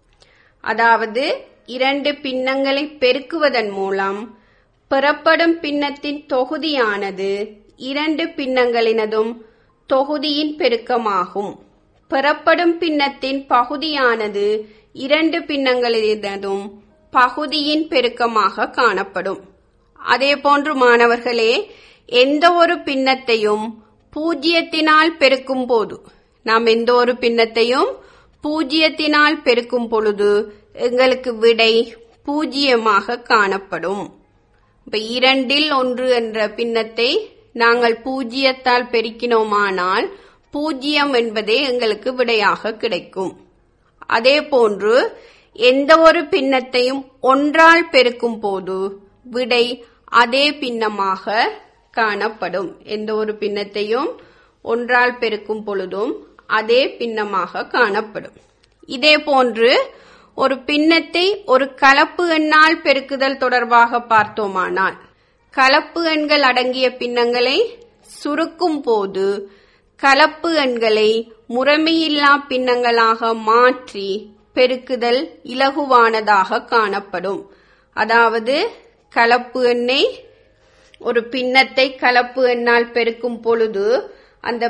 அதாவது இரண்டு பின்னங்களை பெருக்குவதன் மூலம் பெறப்படும் பின்னத்தின் தொகுதியானது இரண்டு பின்னங்களினதும் தொகுதியின் பெருக்கமாகும் பெறப்படும் பின்னத்தின் பகுதியானது இரண்டு பின்னங்களினதும் பகுதியின் பெருக்கமாக காணப்படும் அதே போன்று மாணவர்களே எந்த ஒரு பின்னத்தையும் பூஜ்ஜியத்தினால் பெருக்கும் போது நாம் எந்த ஒரு பின்னத்தையும் பூஜ்ஜியத்தினால் பெருக்கும் பொழுது எங்களுக்கு விடை பூஜ்ஜியமாக காணப்படும் இப்ப இரண்டில் ஒன்று என்ற பின்னத்தை நாங்கள் பூஜ்ஜியத்தால் பெருக்கினோமானால் பூஜ்ஜியம் என்பதே எங்களுக்கு விடையாக கிடைக்கும் அதே போன்று எந்த ஒரு பின்னத்தையும் ஒன்றால் பெருக்கும் போது விடை அதே பின்னமாக காணப்படும் எந்த ஒரு பின்னத்தையும் ஒன்றால் பெருக்கும் பொழுதும் அதே பின்னமாக காணப்படும் இதே போன்று ஒரு பின்னத்தை ஒரு கலப்பு எண்ணால் பெருக்குதல் தொடர்பாக பார்த்தோமானால் கலப்பு எண்கள் அடங்கிய பின்னங்களை சுருக்கும் போது கலப்பு எண்களை முறைமையில்லா பின்னங்களாக மாற்றி பெருக்குதல் இலகுவானதாக காணப்படும் அதாவது கலப்பு எண்ணை ஒரு பின்னத்தை கலப்பு எண்ணால் பெருக்கும் பொழுது அந்த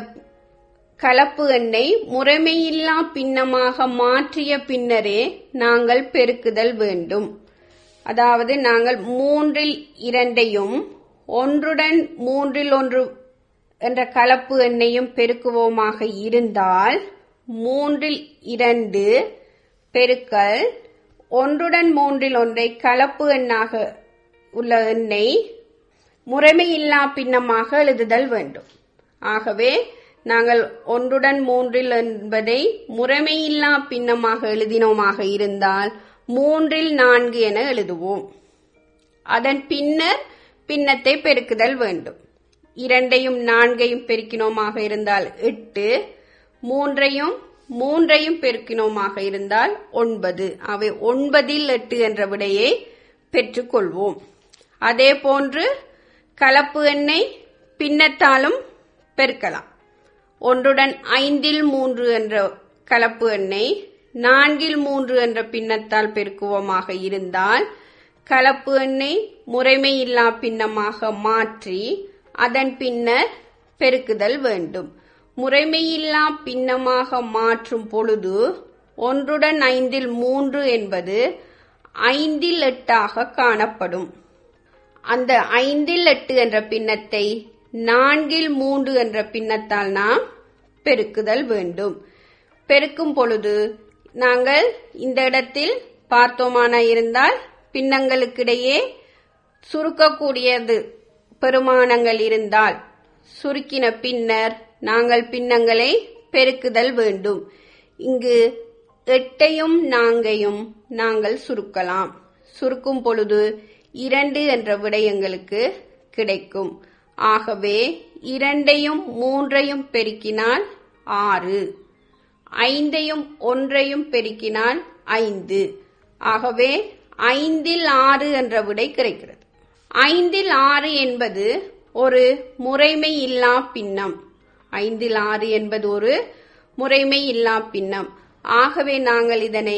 கலப்பு எண்ணை முறைமையில்லா பின்னமாக மாற்றிய பின்னரே நாங்கள் பெருக்குதல் வேண்டும் அதாவது நாங்கள் மூன்றில் இரண்டையும் ஒன்றுடன் மூன்றில் ஒன்று என்ற கலப்பு எண்ணையும் பெருக்குவோமாக இருந்தால் மூன்றில் இரண்டு பெருக்கல் ஒன்றுடன் மூன்றில் ஒன்றை கலப்பு எண்ணாக உள்ள எண்ணை முறைமையில்லா பின்னமாக எழுதுதல் வேண்டும் ஆகவே நாங்கள் ஒன்றுடன் மூன்றில் என்பதை முறைமையில்லா பின்னமாக எழுதினோமாக இருந்தால் மூன்றில் நான்கு என எழுதுவோம் அதன் பின்னர் பின்னத்தை பெருக்குதல் வேண்டும் இரண்டையும் நான்கையும் பெருக்கினோமாக இருந்தால் எட்டு மூன்றையும் மூன்றையும் பெருக்கினோமாக இருந்தால் ஒன்பது அவை ஒன்பதில் எட்டு என்ற விடையை பெற்றுக்கொள்வோம் அதே போன்று கலப்பு எண்ணை பின்னத்தாலும் பெருக்கலாம் ஒன்றுடன் ஐந்தில் மூன்று என்ற கலப்பு எண்ணை நான்கில் மூன்று என்ற பின்னத்தால் பெருக்குவோமாக இருந்தால் கலப்பு எண்ணை முறைமையில்லா பின்னமாக மாற்றி அதன் பின்னர் பெருக்குதல் வேண்டும் முறைமையில்லா பின்னமாக மாற்றும் பொழுது ஒன்றுடன் ஐந்தில் மூன்று என்பது ஐந்தில் எட்டாக காணப்படும் அந்த ஐந்தில் எட்டு என்ற பின்னத்தை நான்கில் மூன்று என்ற பின்னத்தால் நாம் பெருக்குதல் வேண்டும் பெருக்கும் பொழுது நாங்கள் இந்த இடத்தில் பார்த்தோமான இருந்தால் பின்னங்களுக்கிடையே சுருக்கக்கூடியது பெருமானங்கள் இருந்தால் சுருக்கின பின்னர் நாங்கள் பின்னங்களை பெருக்குதல் வேண்டும் இங்கு எட்டையும் நாங்கையும் நாங்கள் சுருக்கலாம் சுருக்கும் பொழுது இரண்டு என்ற விடை எங்களுக்கு கிடைக்கும் ஆகவே இரண்டையும் மூன்றையும் பெருக்கினால் ஆறு ஐந்தையும் ஒன்றையும் பெருக்கினால் ஐந்து ஆகவே ஐந்தில் ஆறு என்ற விடை கிடைக்கிறது ஐந்தில் ஆறு என்பது ஒரு முறைமை இல்லா பின்னம் ஐந்தில் ஆறு என்பது ஒரு முறைமை இல்லா பின்னம் ஆகவே நாங்கள் இதனை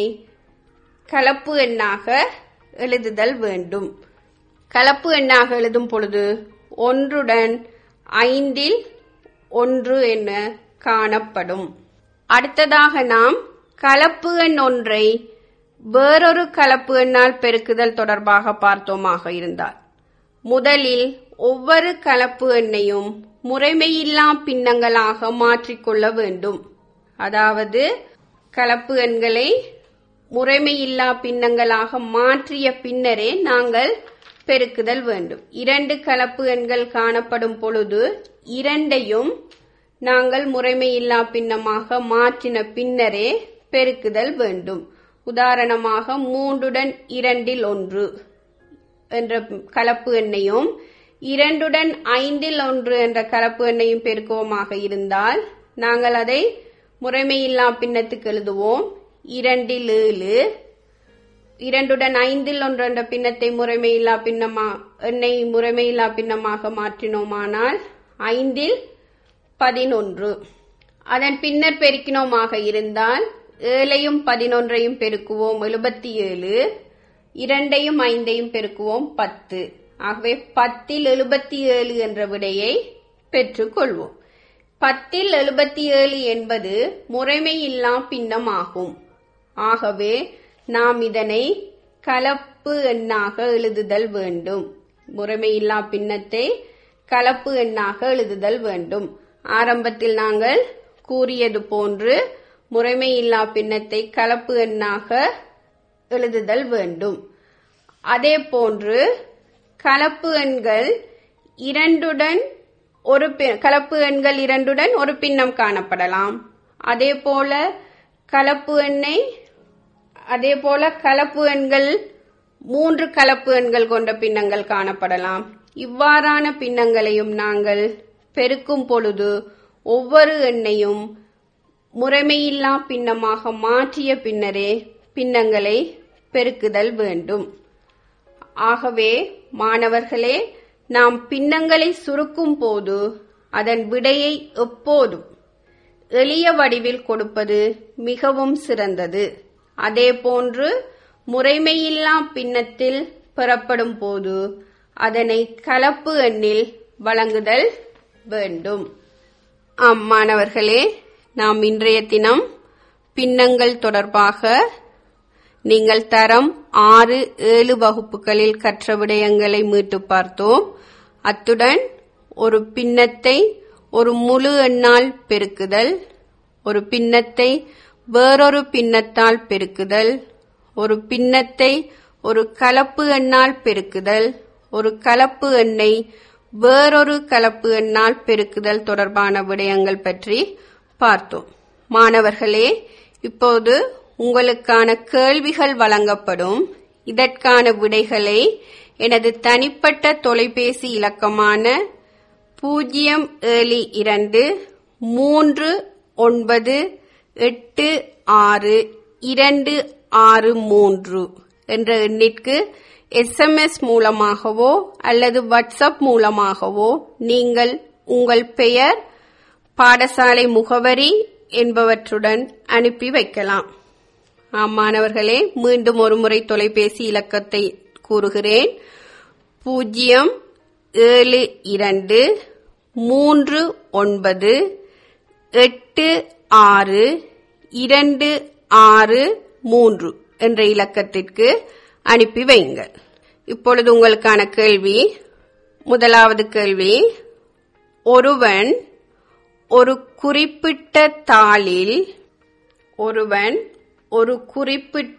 கலப்பு எண்ணாக எழுதுதல் வேண்டும் கலப்பு எண்ணாக எழுதும் பொழுது ஒன்றுடன் ஐந்தில் ஒன்று என காணப்படும் அடுத்ததாக நாம் கலப்பு எண் ஒன்றை வேறொரு கலப்பு எண்ணால் பெருக்குதல் தொடர்பாக பார்த்தோமாக இருந்தால் முதலில் ஒவ்வொரு கலப்பு எண்ணையும் முறைமையில்லா பின்னங்களாக மாற்றிக்கொள்ள வேண்டும் அதாவது கலப்பு எண்களை முறைமையில்லா பின்னங்களாக மாற்றிய பின்னரே நாங்கள் பெருக்குதல் வேண்டும் இரண்டு கலப்பு எண்கள் காணப்படும் பொழுது இரண்டையும் நாங்கள் முறைமையில்லா பின்னமாக மாற்றின பின்னரே பெருக்குதல் வேண்டும் உதாரணமாக மூன்றுடன் இரண்டில் ஒன்று என்ற கலப்பு எண்ணையும் இரண்டுடன் ஐந்தில் ஒன்று என்ற கலப்பு எண்ணையும் பெருக்குவோமாக இருந்தால் நாங்கள் அதை முறைமையில்லா பின்னத்துக்கு எழுதுவோம் இரண்டில் ஏழு இரண்டுடன் ஐந்தில் ஒன்று என்ற பின்னத்தை முறைமையில்லா பின்னமா எண்ணை முறைமையில்லா பின்னமாக மாற்றினோமானால் ஐந்தில் பதினொன்று அதன் பின்னர் பெருக்கினோமாக இருந்தால் ஏழையும் பதினொன்றையும் பெருக்குவோம் எழுபத்தி ஏழு இரண்டையும் ஐந்தையும் பெருக்குவோம் பத்து ஆகவே பத்தில் எழுபத்தி ஏழு என்ற விடையை பெற்றுக்கொள்வோம் பத்தில் எழுபத்தி ஏழு என்பது முறைமையில்லா பின்னம் ஆகும் ஆகவே நாம் இதனை கலப்பு எண்ணாக எழுதுதல் வேண்டும் முறைமையில்லா பின்னத்தை கலப்பு எண்ணாக எழுதுதல் வேண்டும் ஆரம்பத்தில் நாங்கள் கூறியது போன்று முறைமையில்லா பின்னத்தை கலப்பு எண்ணாக எழுதுதல் வேண்டும் அதே போன்று கலப்பு எண்கள் இரண்டுடன் ஒரு பி- கலப்பு எண்கள் இரண்டுடன் ஒரு பின்னம் காணப்படலாம் அதே போல கலப்பு எண்ணை அதே போல கலப்பு எண்கள் மூன்று கலப்பு எண்கள் கொண்ட பின்னங்கள் காணப்படலாம் இவ்வாறான பின்னங்களையும் நாங்கள் பெருக்கும் பொழுது ஒவ்வொரு எண்ணையும் முறைமையில்லா பின்னமாக மாற்றிய பின்னரே பின்னங்களை பெருக்குதல் வேண்டும் ஆகவே மாணவர்களே நாம் பின்னங்களை சுருக்கும் போது அதன் விடையை எப்போதும் எளிய வடிவில் கொடுப்பது மிகவும் சிறந்தது அதேபோன்று முறைமையில்லா பின்னத்தில் பெறப்படும் போது அதனை கலப்பு எண்ணில் வழங்குதல் வேண்டும் ஆம் மாணவர்களே நாம் இன்றைய தினம் பின்னங்கள் தொடர்பாக நீங்கள் தரம் ஆறு ஏழு வகுப்புகளில் கற்ற விடயங்களை மீட்டு பார்த்தோம் அத்துடன் ஒரு பின்னத்தை ஒரு முழு எண்ணால் பெருக்குதல் ஒரு பின்னத்தை வேறொரு பின்னத்தால் பெருக்குதல் ஒரு பின்னத்தை ஒரு கலப்பு எண்ணால் பெருக்குதல் ஒரு கலப்பு எண்ணை வேறொரு கலப்பு எண்ணால் பெருக்குதல் தொடர்பான விடயங்கள் பற்றி பார்த்தோம் மாணவர்களே இப்போது உங்களுக்கான கேள்விகள் வழங்கப்படும் இதற்கான விடைகளை எனது தனிப்பட்ட தொலைபேசி இலக்கமான பூஜ்ஜியம் ஏழு இரண்டு மூன்று ஒன்பது எட்டு ஆறு இரண்டு ஆறு மூன்று என்ற எண்ணிற்கு எஸ்எம்எஸ் மூலமாகவோ அல்லது வாட்ஸ்அப் மூலமாகவோ நீங்கள் உங்கள் பெயர் பாடசாலை முகவரி என்பவற்றுடன் அனுப்பி வைக்கலாம் ஆம் மாணவர்களே மீண்டும் ஒருமுறை தொலைபேசி இலக்கத்தை கூறுகிறேன் பூஜ்ஜியம் ஏழு இரண்டு மூன்று ஒன்பது எட்டு ஆறு இரண்டு ஆறு மூன்று என்ற இலக்கத்திற்கு அனுப்பி வையுங்கள் இப்பொழுது உங்களுக்கான கேள்வி முதலாவது கேள்வி ஒருவன் ஒரு குறிப்பிட்ட தாளில் ஒருவன் ஒரு குறிப்பிட்ட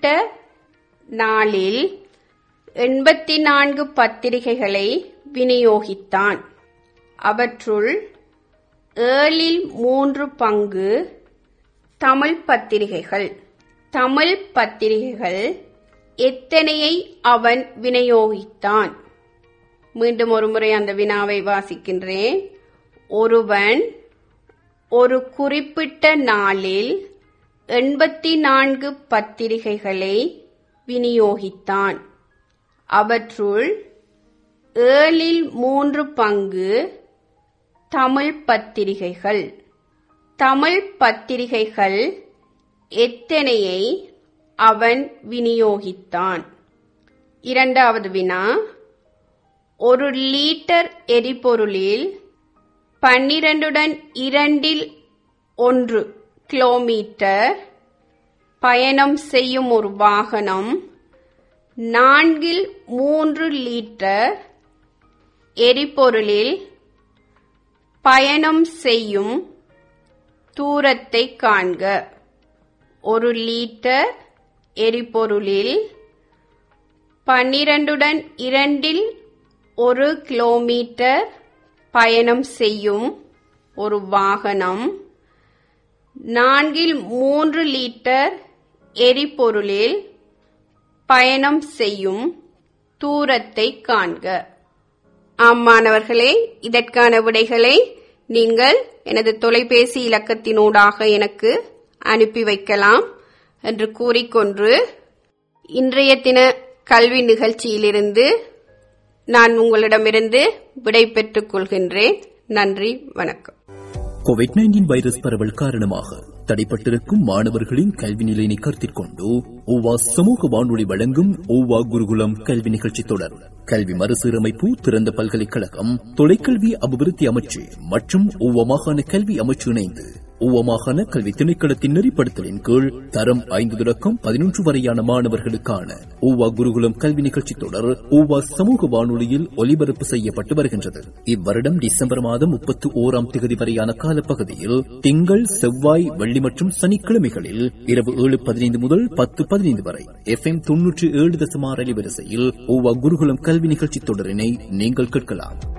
நாளில் எண்பத்தி நான்கு பத்திரிகைகளை விநியோகித்தான் அவற்றுள் ஏழில் மூன்று பங்கு தமிழ் பத்திரிகைகள் தமிழ் பத்திரிகைகள் எத்தனையை அவன் விநியோகித்தான் மீண்டும் ஒருமுறை அந்த வினாவை வாசிக்கின்றேன் ஒருவன் ஒரு குறிப்பிட்ட நாளில் எண்பத்தி நான்கு பத்திரிகைகளை விநியோகித்தான் அவற்றுள் ஏழில் மூன்று பங்கு தமிழ் பத்திரிகைகள் தமிழ் பத்திரிகைகள் எத்தனையை அவன் விநியோகித்தான் இரண்டாவது வினா ஒரு லீட்டர் எரிபொருளில் பன்னிரண்டுடன் இரண்டில் ஒன்று கிலோமீட்டர் பயணம் செய்யும் ஒரு வாகனம் நான்கில் மூன்று லீட்டர் எரிபொருளில் பயணம் செய்யும் தூரத்தை காண்க ஒரு லீட்டர் எரிபொருளில் பன்னிரண்டுடன் இரண்டில் ஒரு கிலோமீட்டர் பயணம் செய்யும் ஒரு வாகனம் நான்கில் மூன்று லீட்டர் எரிபொருளில் பயணம் செய்யும் தூரத்தை காண்க ஆம் மாணவர்களே இதற்கான விடைகளை நீங்கள் எனது தொலைபேசி இலக்கத்தினூடாக எனக்கு அனுப்பி வைக்கலாம் என்று கூறிக்கொண்டு இன்றைய தின கல்வி நிகழ்ச்சியிலிருந்து நான் உங்களிடமிருந்து விடை பெற்றுக் கொள்கின்றேன் நன்றி வணக்கம் கோவிட் நைன்டீன் வைரஸ் பரவல் காரணமாக தடைப்பட்டிருக்கும் மாணவர்களின் கல்வி நிலையினை கருத்தில் கொண்டு ஓவா சமூக வானொலி வழங்கும் ஓவா குருகுலம் கல்வி நிகழ்ச்சி தொடர் கல்வி மறுசீரமைப்பு திறந்த பல்கலைக்கழகம் தொலைக்கல்வி அபிவிருத்தி அமைச்சு மற்றும் ஓவா மாகாண கல்வி அமைச்சு இணைந்து ஓவா மாகாண கல்வி திணைக்களத்தின் நெறிப்படுத்தலின் கீழ் தரம் ஐந்து தொடக்கம் பதினொன்று வரையான மாணவர்களுக்கான ஓவா குருகுலம் கல்வி நிகழ்ச்சி தொடர் ஓவா சமூக வானொலியில் ஒலிபரப்பு செய்யப்பட்டு வருகின்றது இவ்வருடம் டிசம்பர் மாதம் முப்பத்தி ஓராம் தேதி வரையான காலப்பகுதியில் திங்கள் செவ்வாய் வெள்ளி மற்றும் சனிக்கிழமைகளில் இரவு ஏழு பதினைந்து முதல் பத்து பதினைந்து வரை எஃப் எம் தொன்னூற்றி ஏழு தசமார் அலைவரிசையில் ஓவா குருகுலம் கல்வி நிகழ்ச்சி தொடரினை நீங்கள் கேட்கலாம்